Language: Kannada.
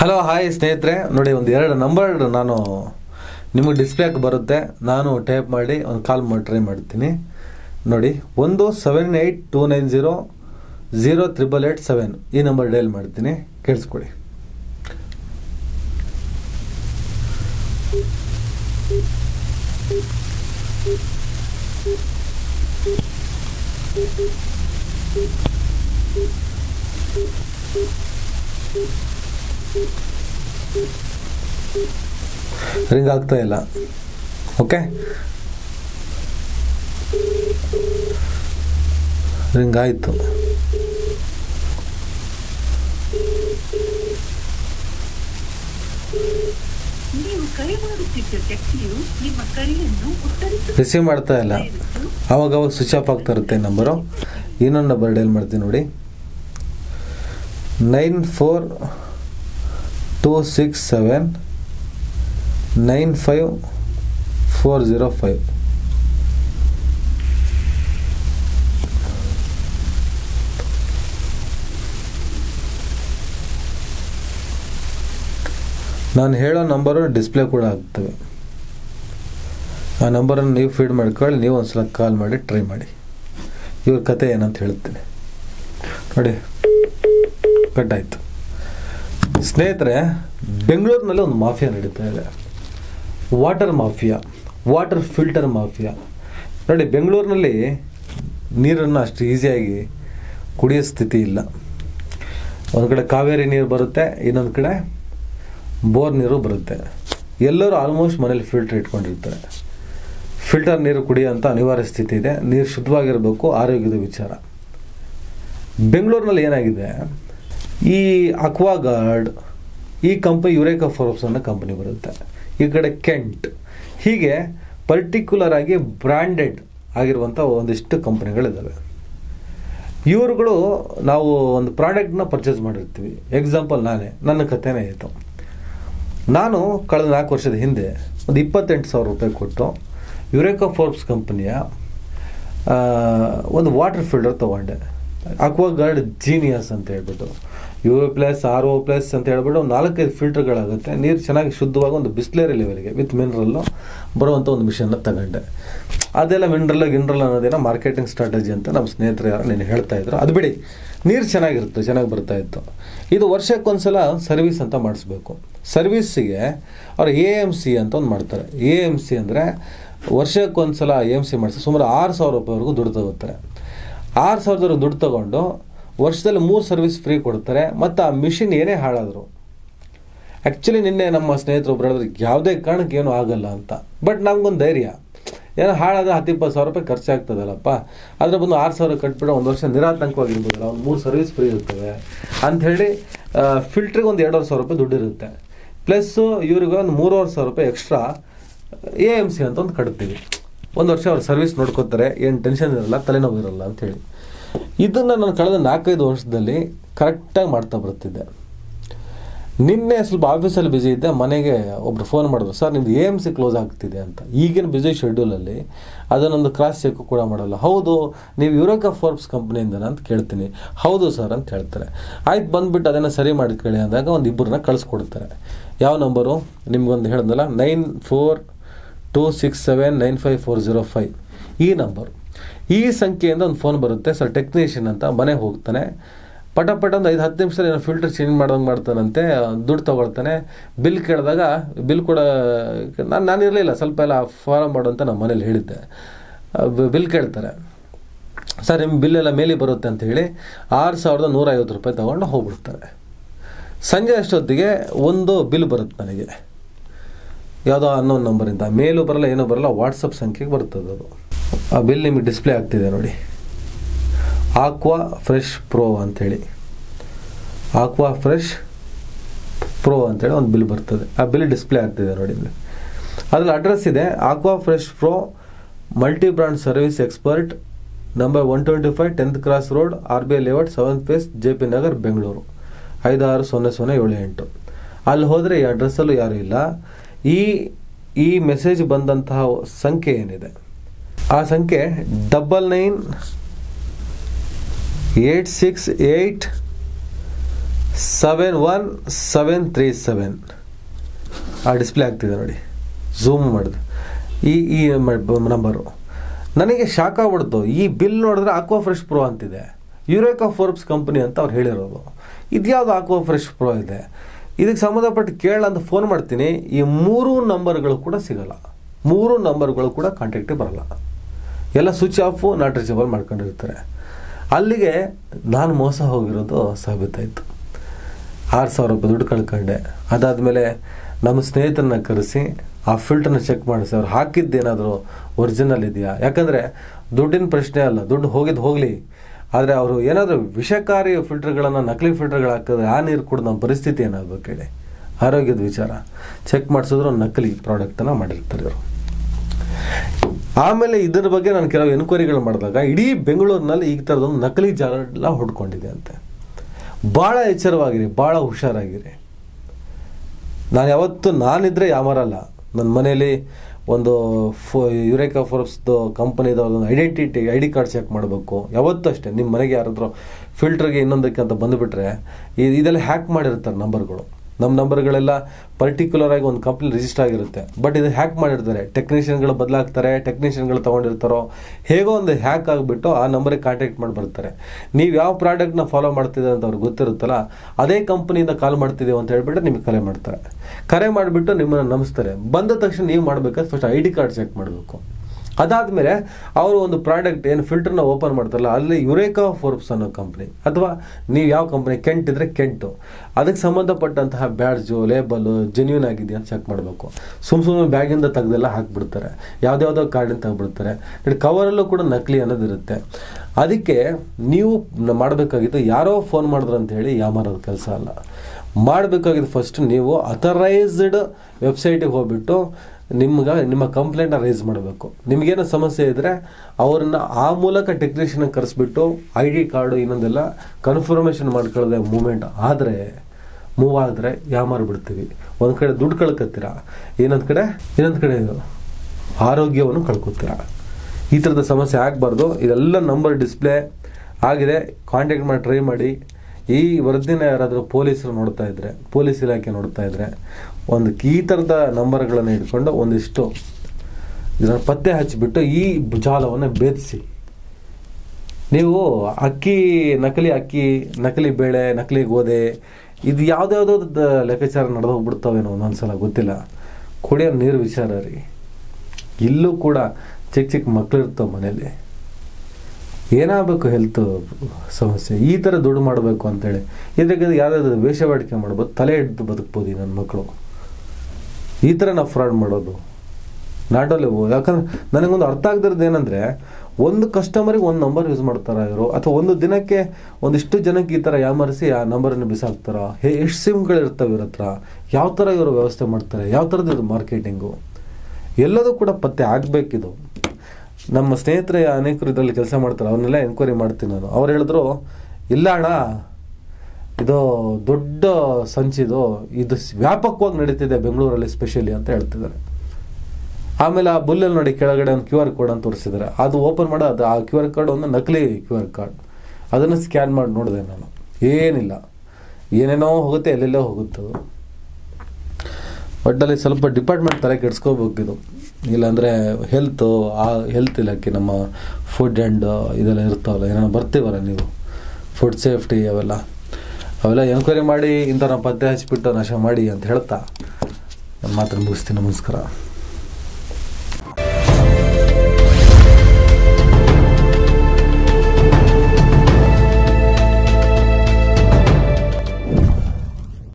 ಹಲೋ ಹಾಯ್ ಸ್ನೇಹಿತರೆ ನೋಡಿ ಒಂದು ಎರಡು ನಂಬರ್ ನಾನು ನಿಮಗೆ ಡಿಸ್ಪ್ಲೇಗೆ ಬರುತ್ತೆ ನಾನು ಟೈಪ್ ಮಾಡಿ ಒಂದು ಕಾಲ್ ಮಾಡಿ ಟ್ರೈ ಮಾಡ್ತೀನಿ ನೋಡಿ ಒಂದು seven eight two nine zero zero triple eight seven ಈ ನಂಬರ್ ಡೈಲ್ ಮಾಡ್ತೀನಿ ಕೇಳಿಸ್ಕೊಳ್ಳಿ ರಿಂಗ್ ಆಗ್ತಾ ಇಲ್ಲ ಓಕೆ ರಿಂಗ್ ಆಯಿತು ನೀವು ಕರೆ ಮಾಡುತ್ತಿದ್ದ ವ್ಯಕ್ತಿಯು ನಿಮ್ಮ ಕರೆಯನ್ನು ಉತ್ತರಿಸುತ್ತಿಲ್ಲ ರಿಸೀವ್ ಮಾಡ್ತಾ ಇಲ್ಲ ಅವಾಗ ಅವಾಗ ಸ್ವಿಚ್ ಆಫ್ ಆಗ್ತಾ ಇರುತ್ತೆ ನಂಬರು ಇನ್ನೊಂದು ನಂಬರ್ ಡೈಲ್ ಮಾಡ್ತೀನಿ ನೋಡಿ nine four two six seven nine five four zero five ನಾನು ಹೇಳೋ ನಂಬರು ಡಿಸ್ಪ್ಲೇ ಕೂಡ ಆಗ್ತವೆ ಆ ನಂಬರನ್ನು ನೀವು ಫೀಡ್ ಮಾಡ್ಕೊಳ್ಳಿ ನೀವು ಒಂದ್ಸಲ ಕಾಲ್ ಮಾಡಿ ಟ್ರೈ ಮಾಡಿ ಇವ್ರ ಕತೆ ಏನಂತ ಹೇಳ್ತೀನಿ ನೋಡಿ ಕಟ್ಟಾಯಿತು ಸ್ನೇಹಿತರೆ ಬೆಂಗಳೂರಿನಲ್ಲಿ ಒಂದು ಮಾಫಿಯಾ ನಡೀತಾ ಇದೆ water mafia water filter mafia ನೋಡಿ ಬೆಂಗಳೂರಿನಲ್ಲಿ ನೀರನ್ನು ಅಷ್ಟು ಈಸಿಯಾಗಿ ಕುಡಿಯೋ ಸ್ಥಿತಿ ಇಲ್ಲ ಒಂದು ಕಡೆ ಕಾವೇರಿ ನೀರು ಬರುತ್ತೆ ಇನ್ನೊಂದು ಕಡೆ ಬೋರ್ ನೀರು ಬರುತ್ತೆ ಎಲ್ಲರೂ ಆಲ್ಮೋಸ್ಟ್ ಮನೇಲಿ ಫಿಲ್ಟರ್ ಇಟ್ಕೊಂಡಿರ್ತಾರೆ ಫಿಲ್ಟರ್ ನೀರು ಕುಡಿಯೋಂಥ ಅನಿವಾರ್ಯ ಸ್ಥಿತಿ ಇದೆ ನೀರು ಶುದ್ಧವಾಗಿರಬೇಕು ಆರೋಗ್ಯದ ವಿಚಾರ ಬೆಂಗಳೂರಿನಲ್ಲಿ ಏನಾಗಿದೆ ಈ ಅಕ್ವಾಗಾರ್ಡ್ ಈ ಕಂಪನಿ ಯುರೇಕಾ ಫೋರ್ಬ್ಸ್ ಅನ್ನೋ ಕಂಪನಿ ಬರುತ್ತೆ ಈ ಕಡೆ ಕೆಂಟ್ ಹೀಗೆ ಪರ್ಟಿಕ್ಯುಲರ್ ಆಗಿ ಬ್ರ್ಯಾಂಡೆಡ್ ಆಗಿರುವಂಥ ಒಂದಿಷ್ಟು ಕಂಪನಿಗಳಿದ್ದಾವೆ ಇವರುಗಳು ನಾವು ಒಂದು ಪ್ರಾಡಕ್ಟ್ನ ಪರ್ಚೇಸ್ ಮಾಡಿರ್ತೀವಿ ಎಕ್ಸಾಂಪಲ್ ನಾನೇ ನನ್ನ ಕಥೆನೇ ಆಯಿತು ನಾನು ಕಳೆದ ನಾಲ್ಕು ವರ್ಷದ ಹಿಂದೆ ಒಂದು ಇಪ್ಪತ್ತೆಂಟು ಸಾವಿರ ರೂಪಾಯಿ ಕೊಟ್ಟು ಯುರೇಕಾ ಫೋರ್ಬ್ಸ್ ಕಂಪನಿಯ ಆ, ಒಂದು ವಾಟರ್ ಫಿಲ್ಟರ್ ತೊಗೊಂಡೆ ಅಕ್ವಾಗಾರ್ಡ್ ಜೀನಿಯಸ್ ಅಂತ ಹೇಳ್ಬಿಟ್ಟು U A plus R O plus ಅಂತ ಹೇಳ್ಬಿಟ್ಟು ಒಂದು ನಾಲ್ಕೈದು ಫಿಲ್ಟರ್ಗಳಾಗುತ್ತೆ ನೀರು ಚೆನ್ನಾಗಿ ಶುದ್ಧವಾಗಿ ಒಂದು ಬಿಸ್ಲೇರಿ ಲೆವೆಲ್ಗೆ ವಿತ್ ಮಿನರಲ್ಲು ಬರುವಂಥ ಒಂದು ಮಿಷನ್ನ ತಗೊಂಡೆ ಅದೆಲ್ಲ ಮಿನರಲ್ ಗಿನ್ರಲ್ ಅನ್ನೋದೇನೋ ಮಾರ್ಕೆಟಿಂಗ್ ಸ್ಟ್ರಾಟಜಿ ಅಂತ ನಮ್ಮ ಸ್ನೇಹಿತರು ಯಾರು ನೀನು ಹೇಳ್ತಾ ಇದ್ರು ಅದು ಬಿಡಿ ನೀರು ಚೆನ್ನಾಗಿರುತ್ತೆ ಚೆನ್ನಾಗಿ ಬರ್ತಾ ಇತ್ತು ಇದು ವರ್ಷಕ್ಕೊಂದ್ಸಲ ಸರ್ವಿಸ್ ಅಂತ ಮಾಡಿಸ್ಬೇಕು ಸರ್ವಿಸ್ಸಿಗೆ ಅವ್ರು ಎ ಎಮ್ ಸಿ ಅಂತ ಒಂದು ಮಾಡ್ತಾರೆ ಎ ಎಮ್ ಸಿ ಅಂದರೆ ವರ್ಷಕ್ಕೊಂದ್ಸಲ ಎ ಎಮ್ ಸಿ ಮಾಡಿಸಿ ಸುಮಾರು ಆರು ಸಾವಿರ ರೂಪಾಯಿವರೆಗೂ ದುಡ್ಡು ತಗೋತಾರೆ ಆರು ಸಾವಿರದವರೆಗೂ ದುಡ್ಡು ತಗೊಂಡು ವರ್ಷದಲ್ಲಿ ಮೂರು ಸರ್ವಿಸ್ ಫ್ರೀ ಕೊಡ್ತಾರೆ ಮತ್ತು ಆ ಮಿಷಿನ್ ಏನೇ ಹಾಳಾದರು ಆ್ಯಕ್ಚುಲಿ ನಿನ್ನೆ ನಮ್ಮ ಸ್ನೇಹಿತರು ಒಬ್ರು ಹೇಳಿದ್ರು ಯಾವುದೇ ಕಾರಣಕ್ಕೆ ಏನೂ ಆಗಲ್ಲ ಅಂತ ಬಟ್ ನಮ್ಗೊಂದು ಧೈರ್ಯ ಏನೋ ಹಾಳಾದ ಹತ್ತು ಇಪ್ಪತ್ತು ಸಾವಿರ ರೂಪಾಯಿ ಖರ್ಚಾಗ್ತದಲ್ಲಪ್ಪ ಅದ್ರ ಬಂದು ಆರು ಸಾವಿರ ಕಟ್ಬಿಟ್ಟು ಒಂದು ವರ್ಷ ನಿರಾತಂಕವಾಗಿರ್ಬೋದಲ್ಲ ಒಂದು ಮೂರು ಸರ್ವಿಸ್ ಫ್ರೀ ಇರ್ತವೆ ಅಂಥೇಳಿ ಫಿಲ್ಟ್ರಿಗೆ ಒಂದು ಎರಡೂವರೆ ಸಾವಿರ ರೂಪಾಯಿ ದುಡ್ಡು ಇರುತ್ತೆ ಪ್ಲಸ್ಸು ಇವ್ರಿಗೆ ಒಂದು ಮೂರುವರೆ ಸಾವಿರ ರೂಪಾಯಿ ಎಕ್ಸ್ಟ್ರಾ ಎ ಎಮ್ ಸಿ ಅಂತ ಒಂದು ಕಟ್ತೀವಿ ಒಂದು ವರ್ಷ ಅವ್ರು ಸರ್ವಿಸ್ ನೋಡ್ಕೋತಾರೆ ಏನು ಟೆನ್ಷನ್ ಇರಲ್ಲ ತಲೆನೋವು ಇರಲ್ಲ ಅಂಥೇಳಿ ಇದನ್ನು ನಾನು ಕಳೆದ ನಾಲ್ಕೈದು ವರ್ಷದಲ್ಲಿ ಕರೆಕ್ಟಾಗಿ ಮಾಡ್ತಾ ಬರ್ತಿದ್ದೆ ನಿನ್ನೆ ಸ್ವಲ್ಪ ಆಫೀಸಲ್ಲಿ ಬ್ಯುಸಿ ಇದ್ದೆ ಮನೆಗೆ ಒಬ್ರು ಫೋನ್ ಮಾಡಿದ್ರು ಸರ್ ನಿಮ್ದು ಎ ಎಮ್ ಸಿ ಕ್ಲೋಸ್ ಆಗ್ತಿದೆ ಅಂತ ಈಗಿನ ಬ್ಯುಸಿ ಶೆಡ್ಯೂಲಲ್ಲಿ ಅದನ್ನೊಂದು ಕ್ರಾಸ್ ಚೆಕ್ ಕೂಡ ಮಾಡಲ್ಲ ಹೌದು ನೀವು ಯುರೋಕಾ ಫೋರ್ಬ್ಸ್ ಕಂಪ್ನಿಯಿಂದನ ಅಂತ ಕೇಳ್ತೀನಿ ಹೌದು ಸರ್ ಅಂತ ಹೇಳ್ತಾರೆ ಆಯ್ತು ಬಂದುಬಿಟ್ಟು ಅದನ್ನು ಸರಿ ಮಾಡ್ಕೊಳ್ಳಿ ಅಂದಾಗ ಒಂದು ಇಬ್ಬರನ್ನ ಕಳಿಸ್ಕೊಡ್ತಾರೆ ಯಾವ ನಂಬರು ನಿಮ್ಗೊಂದು ಹೇಳಿದ್ನಲ್ಲ nine four two six seven nine five four zero five ಈ ನಂಬರು ಈ ಸಂಖ್ಯೆಯಿಂದ ಒಂದು ಫೋನ್ ಬರುತ್ತೆ ಸರ್ ಟೆಕ್ನಿಷಿಯನ್ ಅಂತ ಮನೆಗೆ ಹೋಗ್ತಾನೆ ಪಟ ಪಟ ಒಂದು ಐದು ಹತ್ತು ನಿಮಿಷದಲ್ಲಿ ಏನೋ ಫಿಲ್ಟರ್ ಚೇಂಜ್ ಮಾಡ್ದಂಗೆ ಮಾಡ್ತಾನಂತೆ ದುಡ್ಡು ತೊಗೊಳ್ತಾನೆ ಬಿಲ್ ಕೇಳಿದಾಗ ಬಿಲ್ ಕೂಡ ನಾನು ನಾನು ಇರಲಿಲ್ಲ ಸ್ವಲ್ಪ ಎಲ್ಲ ಫಾಲೋ ಮಾಡು ಅಂತ ನಮ್ಮ ಮನೇಲಿ ಹೇಳಿದ್ದೆ ಬಿಲ್ ಕೇಳ್ತಾರೆ ಸರ್ ನಿಮ್ಮ ಬಿಲ್ ಎಲ್ಲ ಮೇಲೆ ಬರುತ್ತೆ ಅಂತ ಹೇಳಿ ಆರು ಸಾವಿರದ ನೂರ ಐವತ್ತು ರೂಪಾಯಿ ತೊಗೊಂಡು ಹೋಗ್ಬಿಡ್ತಾರೆ ಸಂಜೆ ಅಷ್ಟೊತ್ತಿಗೆ ಒಂದು ಬಿಲ್ ಬರುತ್ತೆ ನನಗೆ ಯಾವುದೋ ಅನ್ನೋನ್ ನಂಬರಿಂದ ಮೇಲೂ ಬರಲ್ಲ ಏನೂ ಬರಲ್ಲ ವಾಟ್ಸಪ್ ಸಂಖ್ಯೆಗೆ ಬರ್ತದೆ ಅದು ಆ ಬಿಲ್ ನಿಮಗೆ ಡಿಸ್ಪ್ಲೇ ಆಗ್ತಿದೆ ನೋಡಿ ಆಕ್ವಾ ಫ್ರೆಶ್ ಪ್ರೋ ಅಂಥೇಳಿ ಆಕ್ವಾ ಫ್ರೆಶ್ ಪ್ರೋ ಅಂತೇಳಿ ಒಂದು ಬಿಲ್ ಬರ್ತದೆ ಆ ಬಿಲ್ ಡಿಸ್ಪ್ಲೇ ಆಗ್ತಿದೆ ನೋಡಿ ಇಲ್ಲಿ ಅದ್ರಲ್ಲಿ ಅಡ್ರೆಸ್ ಇದೆ Aqua Fresh Pro multi brand service expert number one twenty five tenth cross road R B I layout seventh phase J P Nagar Bengaluru ಐದು ಆರು ಸೊನ್ನೆ ಸೊನ್ನೆ ಏಳು ಎಂಟು ಅಲ್ಲಿ ಹೋದರೆ ಈ ಅಡ್ರೆಸ್ಸಲ್ಲೂ ಯಾರೂ ಇಲ್ಲ ಈ ಈ ಮೆಸೇಜ್ ಬಂದಂತಹ ಸಂಖ್ಯೆ ಏನಿದೆ ಆ ಸಂಖ್ಯೆ double nine eight six eight seven one seven three seven ಆ ಡಿಸ್ಪ್ಲೇ ಆಗ್ತಿದೆ ನೋಡಿ ಝೂಮ್ ಮಾಡಿದೆ ಈ ಈ ನಂಬರು ನನಗೆ ಶಾಕ್ ಆಗ್ಬಿಡ್ತು ಈ ಬಿಲ್ ನೋಡಿದ್ರೆ ಆಕ್ವಾ ಫ್ರೆಶ್ ಪ್ರೋ ಅಂತಿದೆ ಯುರೇಕಾ ಫೋರ್ಬ್ಸ್ ಕಂಪನಿ ಅಂತ ಅವ್ರು ಹೇಳಿರೋದು ಇದ್ಯಾವುದು ಆಕ್ವಾ ಫ್ರೆಶ್ ಪ್ರೋ ಇದೆ ಇದಕ್ಕೆ ಸಂಬಂಧಪಟ್ಟು ಕೇಳಲ್ಲ ಅಂತ ಫೋನ್ ಮಾಡ್ತೀನಿ ಈ ಮೂರು ನಂಬರ್ಗಳು ಕೂಡ ಸಿಗಲ್ಲ ಮೂರು ನಂಬರ್ಗಳು ಕೂಡ ಕಾಂಟ್ಯಾಕ್ಟಿಗೆ ಬರಲ್ಲ ಎಲ್ಲ ಸ್ವಿಚ್ ಆಫು ನಾಟ್ ರೀಚಬಲ್ ಮಾಡ್ಕೊಂಡಿರ್ತಾರೆ ಅಲ್ಲಿಗೆ ನಾನು ಮೋಸ ಹೋಗಿರೋದು ಸಾಬೀತಾಯಿತು ಆರು ಸಾವಿರ ರೂಪಾಯಿ ದುಡ್ಡು ಕಳ್ಕೊಂಡೆ ಅದಾದಮೇಲೆ ನಮ್ಮ ಸ್ನೇಹಿತರನ್ನ ಕರೆಸಿ ಆ ಫಿಲ್ಟರ್ನ ಚೆಕ್ ಮಾಡಿಸಿ ಅವ್ರು ಹಾಕಿದ್ದೇನಾದರೂ ಒರಿಜಿನಲ್ ಇದೆಯಾ ಯಾಕಂದರೆ ದುಡ್ಡಿನ ಪ್ರಶ್ನೆ ಅಲ್ಲ ದುಡ್ಡು ಹೋಗಿದ್ದು ಹೋಗಲಿ ಆದರೆ ಅವರು ಏನಾದರೂ ವಿಷಕಾರಿ ಫಿಲ್ಟರ್ಗಳನ್ನು ನಕಲಿ ಫಿಲ್ಟರ್ಗಳು ಹಾಕಿದ್ರೆ ಆ ನೀರು ಕುಡಿದು ನಮ್ಮ ಪರಿಸ್ಥಿತಿ ಏನಾಗಬೇಕು ಹೇಳಿ ಆರೋಗ್ಯದ ವಿಚಾರ ಚೆಕ್ ಮಾಡಿಸಿದ್ರು ನಕಲಿ ಪ್ರಾಡಕ್ಟನ್ನು ಮಾಡಿರ್ತಾರೆ ಇವರು ಆಮೇಲೆ ಇದರ ಬಗ್ಗೆ ನಾನು ಕೆಲವು ಎನ್ಕ್ವೈರಿಗಳು ಮಾಡಿದಾಗ ಇಡೀ ಬೆಂಗಳೂರಿನಲ್ಲಿ ಈ ಥರದೊಂದು ನಕಲಿ ಜಾಲ ಹೊಡ್ಕೊಂಡಿದೆ ಅಂತೆ ಭಾಳ ಎಚ್ಚರವಾಗಿರಿ ಭಾಳ ಹುಷಾರಾಗಿರಿ ನಾನು ಯಾವತ್ತು ನಾನಿದ್ರೆ ಯಾಮರಲ್ಲ ನನ್ನ ಮನೇಲಿ ಒಂದು ಫೋ ಯುರೇಕಾ ಫೋರ್ಬ್ಸ್ದು ಕಂಪನಿದ ಒಂದು identity I D card check ಮಾಡಬೇಕು ಯಾವತ್ತೂ ಅಷ್ಟೇ ನಿಮ್ಮ ಮನೆಗೆ ಯಾರಾದರೂ ಫಿಲ್ಟರ್ಗೆ ಇನ್ನೊಂದಕ್ಕೆ ಅಂತ ಬಂದುಬಿಟ್ರೆ ಈ ಇದೆಲ್ಲ ಹ್ಯಾಕ್ ಮಾಡಿರ್ತಾರೆ ನಂಬರ್ಗಳು ನಮ್ಮ ನಂಬರ್ಗಳೆಲ್ಲ ಪರ್ಟಿಕ್ಯುಲರ್ ಆಗಿ ಒಂದು ಕಂಪ್ನಿ ರಿಜಿಸ್ಟರ್ ಆಗಿರುತ್ತೆ ಬಟ್ ಇದು ಹ್ಯಾಕ್ ಮಾಡಿರ್ತಾರೆ ಟೆಕ್ನಿಷಿಯನ್ಗಳು ಬದಲಾಗ್ತಾರೆ ಟೆಕ್ನಿಷಿಯನ್ಗಳು ತೊಗೊಂಡಿರ್ತಾರೋ ಹೇಗೋ ಒಂದು ಹ್ಯಾಕ್ ಆಗಿಬಿಟ್ಟು ಆ ನಂಬರಿಗೆ ಕಾಂಟ್ಯಾಕ್ಟ್ ಮಾಡಿ ಬರ್ತಾರೆ ನೀವು ಯಾವ ಪ್ರಾಡಕ್ಟ್ನ ಫಾಲೋ ಮಾಡ್ತಿದ್ದೀರ ಅಂತ ಅವ್ರಿಗೆ ಗೊತ್ತಿರುತ್ತಲ್ಲ ಅದೇ ಕಂಪನಿಯಿಂದ ಕಾಲ್ ಮಾಡ್ತಿದ್ದೀವಿ ಅಂತ ಹೇಳ್ಬಿಟ್ಟು ನಿಮಗೆ ಕರೆ ಮಾಡ್ತಾರೆ ಕರೆ ಮಾಡಿಬಿಟ್ಟು ನಿಮ್ಮನ್ನು ನಂಬಿಸ್ತಾರೆ ಬಂದ ತಕ್ಷಣ ನೀವು ಮಾಡಬೇಕಾದ್ರೆ first I D card check ಮಾಡಬೇಕು ಅದಾದಮೇಲೆ ಅವರು ಒಂದು ಪ್ರಾಡಕ್ಟ್ ಏನು ಫಿಲ್ಟರ್ನ ಓಪನ್ ಮಾಡ್ತಾರಲ್ಲ ಅಲ್ಲಿ ಯುರೇಕಾ ಫೋರ್ಬ್ಸ್ ಅನ್ನೋ ಕಂಪ್ನಿ ಅಥವಾ ನೀವು ಯಾವ ಕಂಪ್ನಿ ಕೆಂಟ್ ಇದ್ರೆ ಕೆಂಟು ಅದಕ್ಕೆ ಸಂಬಂಧಪಟ್ಟಂತಹ ಬ್ಯಾಡ್ಜು ಲೇಬಲು ಜೆನ್ಯೂನ್ ಆಗಿದೆಯಾ ಅಂತ ಚೆಕ್ ಮಾಡಬೇಕು ಸುಮ್ಮ ಸುಮ್ಮನೆ ಬ್ಯಾಗಿಂದ ತೆಗೆದೆಲ್ಲ ಹಾಕ್ಬಿಡ್ತಾರೆ ಯಾವುದ್ಯಾವುದೋ ಕಾರ್ಡಿಂದ ತೆಗೆದ್ಬಿಡ್ತಾರೆ ಕವರಲ್ಲೂ ಕೂಡ ನಕಲಿ ಅನ್ನೋದಿರುತ್ತೆ ಅದಕ್ಕೆ ನೀವು ಮಾಡಬೇಕಾಗಿದ್ದು ಯಾರೋ ಫೋನ್ ಮಾಡಿದ್ರು ಅಂತ ಹೇಳಿ ಯಾಮಾರೋದು ಕೆಲಸ ಅಲ್ಲ ಮಾಡಬೇಕಾಗಿದ್ದು ಫಸ್ಟ್ ನೀವು ಅಥರೈಸ್ಡ್ ವೆಬ್ಸೈಟಿಗೆ ಹೋಗ್ಬಿಟ್ಟು ನಿಮ್ಗೆ ನಿಮ್ಮ ಕಂಪ್ಲೇಂಟ್ನ ರೈಸ್ ಮಾಡಬೇಕು ನಿಮಗೇನೋ ಸಮಸ್ಯೆ ಇದ್ದರೆ ಅವ್ರನ್ನ ಆ ಮೂಲಕ ಟೆಕ್ನಿಷಿಯನ್ ಕರೆಸ್ಬಿಟ್ಟು ಐ ಡಿ ಕಾರ್ಡು ಇನ್ನೊಂದೆಲ್ಲ ಕನ್ಫರ್ಮೇಷನ್ ಮಾಡ್ಕೊಳ್ಳೋದೆ ಮೂಮೆಂಟ್ ಆದರೆ ಮೂವ್ ಆದರೆ ಯಾಮಾರು ಬಿಡ್ತೀವಿ ಒಂದು ಕಡೆ ದುಡ್ಡು ಕಳ್ಕೊತೀರ ಇನ್ನೊಂದು ಕಡೆ ಇನ್ನೊಂದು ಕಡೆ ಆರೋಗ್ಯವನ್ನು ಕಳ್ಕೊತೀರ ಈ ಥರದ ಸಮಸ್ಯೆ ಆಗಬಾರ್ದು ಇದೆಲ್ಲ ನಂಬರ್ ಡಿಸ್ಪ್ಲೇ ಆಗಿದೆ ಕಾಂಟ್ಯಾಕ್ಟ್ ಮಾಡಿ ಟ್ರೈ ಮಾಡಿ ಈ ವರದಿನ ಯಾರಾದರೂ ಪೊಲೀಸರು ನೋಡ್ತಾ ಇದ್ರೆ ಪೊಲೀಸ್ ಇಲಾಖೆ ನೋಡ್ತಾ ಇದ್ರೆ ಒಂದು ಈ ಥರದ ನಂಬರ್ಗಳನ್ನು ಇಟ್ಕೊಂಡು ಒಂದಿಷ್ಟು ಇದನ್ನು ಪತ್ತೆ ಹಚ್ಚಿಬಿಟ್ಟು ಈ ಜಾಲವನ್ನು ಭೇದಿಸಿ ನೀವು ಅಕ್ಕಿ ನಕಲಿ ಅಕ್ಕಿ ನಕಲಿ ಬೇಳೆ ನಕಲಿ ಗೋಧೆ ಇದು ಯಾವುದ್ಯಾವುದೋ ಲೆಕ್ಕಾಚಾರ ನಡೆದು ಹೋಗ್ಬಿಡ್ತಾವೇನೋ ಒಂದೊಂದ್ಸಲ ಗೊತ್ತಿಲ್ಲ ಕುಡಿಯೋ ನೀರು ವಿಚಾರ ರೀ ಇಲ್ಲೂ ಕೂಡ ಚಿಕ್ಕ ಚಿಕ್ಕ ಮಕ್ಳು ಇರ್ತಾವೆ ಮನೇಲಿ ಏನಾಗಬೇಕು ಹೆಲ್ತ್ ಸಮಸ್ಯೆ ಈ ಥರ ದುಡ್ಡು ಮಾಡಬೇಕು ಅಂತೇಳಿ ಇದಕ್ಕೆ ಯಾವುದಾದ್ರು ವೇಷವಾಡಿಕೆ ಮಾಡ್ಬೋದು ತಲೆ ಹಿಡ್ದು ಬದುಕ್ಬೋದು ಈ ನನ್ನ ಮಕ್ಕಳು ಈ ಥರ ನಾವು ಫ್ರಾಡ್ ಮಾಡೋದು ನಾಟ್ ಓನ್ಲಿ ಯಾಕಂದ್ರೆ ನನಗೊಂದು ಅರ್ಥ ಆಗದಿರೋದು ಏನಂದರೆ ಒಂದು ಕಸ್ಟಮರಿಗೆ ಒಂದು ನಂಬರ್ ಯೂಸ್ ಮಾಡ್ತಾರ ಇವರು ಅಥವಾ ಒಂದು ದಿನಕ್ಕೆ ಒಂದಿಷ್ಟು ಜನಕ್ಕೆ ಈ ಥರ ಯಾಮರಿಸಿ ಆ ನಂಬರನ್ನು ಬಿಸಾಕ್ತಾರ ಹೇ ಎಷ್ಟು ಸಿಮ್ಗಳು ಇರ್ತವೆ ಇವ್ರ ಹತ್ರ ಯಾವ ಥರ ಇವರು ವ್ಯವಸ್ಥೆ ಮಾಡ್ತಾರೆ ಯಾವ ಥರದ್ದು ಇದು ಮಾರ್ಕೆಟಿಂಗು ಎಲ್ಲದೂ ಕೂಡ ಪತ್ತೆ ಆಗಬೇಕಿದು ನಮ್ಮ ಸ್ನೇಹಿತರೆ ಅನೇಕರು ಇದರಲ್ಲಿ ಕೆಲಸ ಮಾಡ್ತಾರೆ ಅವ್ರನ್ನೆಲ್ಲ ಎನ್ಕ್ವೈರಿ ಮಾಡ್ತೀನಿ ನಾನು ಅವ್ರು ಹೇಳಿದ್ರು ಇಲ್ಲ ಅಣ್ಣ ಇದು ದೊಡ್ಡ ಸಂಚಿದು ಇದು ವ್ಯಾಪಕವಾಗಿ ನಡೀತಿದೆ ಬೆಂಗಳೂರಲ್ಲಿ ಸ್ಪೆಷಲಿ ಅಂತ ಹೇಳ್ತಿದ್ದಾರೆ ಆಮೇಲೆ ಆ ಬುಲ್ಲಲ್ಲಿ ನೋಡಿ ಕೆಳಗಡೆ ಒಂದು ಕ್ಯೂ ಆರ್ ಕೋಡ್ ಅಂತ ತೋರಿಸಿದ್ದಾರೆ ಅದು ಓಪನ್ ಮಾಡೋ ಅದು ಆ ಕ್ಯೂ ಆರ್ ಕಾರ್ಡ್ ಒಂದು ನಕಲಿ ಕ್ಯೂ ಆರ್ ಕಾರ್ಡ್ ಅದನ್ನು ಸ್ಕ್ಯಾನ್ ಮಾಡಿ ನೋಡಿದೆ ನಾನು ಏನಿಲ್ಲ ಏನೇನೋ ಹೋಗುತ್ತೆ ಎಲ್ಲೆಲ್ಲೋ ಹೋಗುತ್ತೆ ಅದು ಒಟ್ಟಲ್ಲಿ ಸ್ವಲ್ಪ ಡಿಪಾರ್ಟ್ಮೆಂಟ್ ತಲೆ ಕೆಡ್ಸ್ಕೋಬೇಕಿದು ಇಲ್ಲಾಂದರೆ ಹೆಲ್ತು ಆ ಹೆಲ್ತ್ ಇಲಾಖೆ ನಮ್ಮ ಫುಡ್ ಆ್ಯಂಡ್ ಇದೆಲ್ಲ ಇರ್ತಾವಲ್ಲ ಏನೋ ಬರ್ತೀವಲ್ಲ ನೀವು ಫುಡ್ ಸೇಫ್ಟಿ ಅವೆಲ್ಲ ಅವೆಲ್ಲ ಎನ್ಕ್ವೈರಿ ಮಾಡಿ ಇಂಥ ನಾವು ಪತ್ತೆ ಹಚ್ಚಿಬಿಟ್ಟು ನಾಶ ಮಾಡಿ ಅಂತ ಹೇಳ್ತಾ ನನ್ನ ಮಾತನ್ನು ಮುಗಿಸ್ತೀನಿ ನಮಸ್ಕಾರ